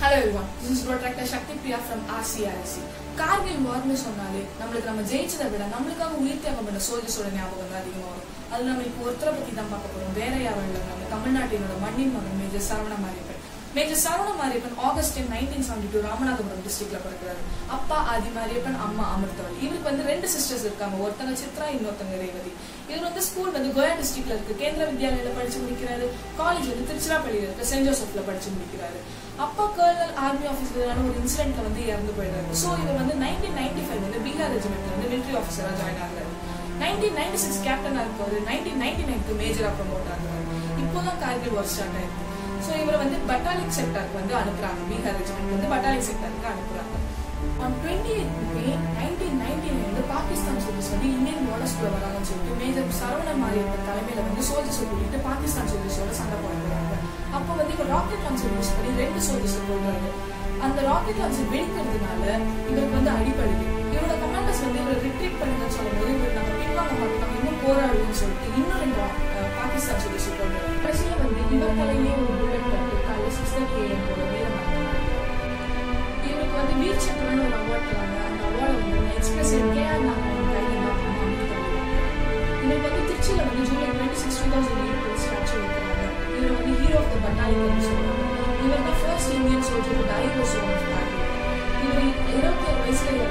hello everyone this is rotaractor Sakthi Priya from RCRC Kargil வார்னு சொன்னாலே நம்மளுக்கு நம்ம ஜெயிச்சதை விட நம்மளுக்காக உயிர் தியாகம் பண்ண சோல்ஜர்ஸோட ஞாபகம் தான் அதிகமாக வரும் அது நம்ம இப்போ ஒருத்தரை பத்தி தான் பார்க்க போறோம் வேற யாரும் இல்லை நம்ம தமிழ்நாட்டினோட மண்ணின் மகன் major Saravana Mariappan major Saravana Mariappan August nineteen seventy two Ramanathapuram டிஸ்ட்ரிக்ட்ல பிறக்கிறாரு அப்பா ஆதி மாரியப்பன் அம்மா அமிர்தவல் இவருக்கு வந்து ரெண்டு சிஸ்டர்ஸ் இருக்காங்க ஒருத்தங்க சித்ரா இன்னொருத்தங்க ரேவதி இவர் வந்து ஸ்கூல் வந்து கோயா டிஸ்ட்ரிக்ட்ல இருக்கு கேந்திர வித்யாலயில படிச்சு முடிக்கிறாரு காலேஜ் வந்து திருச்சிராப்பள்ளியில இருக்கு சென்ட் ஜோசப்ல படிச்சு முடிக்கிறாரு அப்பா கர்னல் ஆர்மி ஆஃபீஸரான ஒரு இன்சிடென்ட்ல வந்து இறந்து போயிடுறாரு ஸோ இவர் வந்து நைன்டீன் நைன்டி ஃபைவ் வந்து பீகார் ரெஜிமெண்ட்ல வந்து மிலிட்டரி ஆஃபீஸரா ஜாயின் ஆகுறாரு நைன்டீன் நைன்டி சிக்ஸ் கேப்டனா இருக்காரு நைன்டீன் நைன்டி நைன்க்கு மேஜரா ப்ரமோட் ஆகுறாரு இப்போதான் கார்கில் வார் ஸ்டார்ட் ஆயிருக்கு ஸோ இவரை வந்து பட்டாலிக் செக்டருக்கு வந்து அனுப்புறாங்க பீகார் ரெஜிமெண்ட் வந்து பட்டாலிக் செக்டருக்கு அனுப்புறாங்க on twenty May nineteen ninety வந்து பாகிஸ்தான் சோல்ஜர்ஸ் வந்து இந்தியன் பார்டர்ஸ்குள்ள வராங்கன்னு சொல்லிட்டு மேஜர் சரவண மாரியப்பன் தலைமையில வந்து சோல்ஜர்ஸ் கூட்டிட்டு பாகிஸ்தான் சோல்ஜர்ஸோட சண்டை போடுறாங்க அப்போ வந்து இவர் ராக்கெட் லான்ச்சர் யூஸ் பண்ணி ரெண்டு சோல்ஜர்ஸ் போடுறாரு அந்த ராக்கெட் லான்ச்சர் வெடிக்கிறதுனால இவருக்கு வந்து அடிபடுது இவரோட கமாண்டர்ஸ் வந்து இவர் ரிட்ரீட் பண்ணுங்கன்னு சொல்லும்போது இவர் நம்ம பின்வாங்க மாட்டோம் நம்ம இன்னும் போராடுவோம்னு சொல்லிட்டு இன்னும் ரெண்டு அஹ், பாகிஸ்தான் சோல்ஜர்ஸ் போடுறாரு கடைசியில வந்து இவர் தலையிலே ஒரு புல்லட் பட்டு காலையில் சிக்ஸ் தேர்ட்டி ஏஎம் போல வீரமாக இவருக்கு வந்து வீர் சக்கரன்னு ஒரு அவார்ட் தராங்க அந்த அவார்டை வந்து எக்ஸ்பிரஸ் கேஆர் நாராயணன் கையில் தான் இவருக்கு வந்து திருச்சியில வந்து July twenty six two thousand eight statue வைக்கிறாங்க இவர் வந்து ஹீரோ ஆஃப் த பட்டாலியன் சொல்றாங்க இவர் தான் first Indian soldier die was one of இவர் இருபத்தி ஏழு வயசுல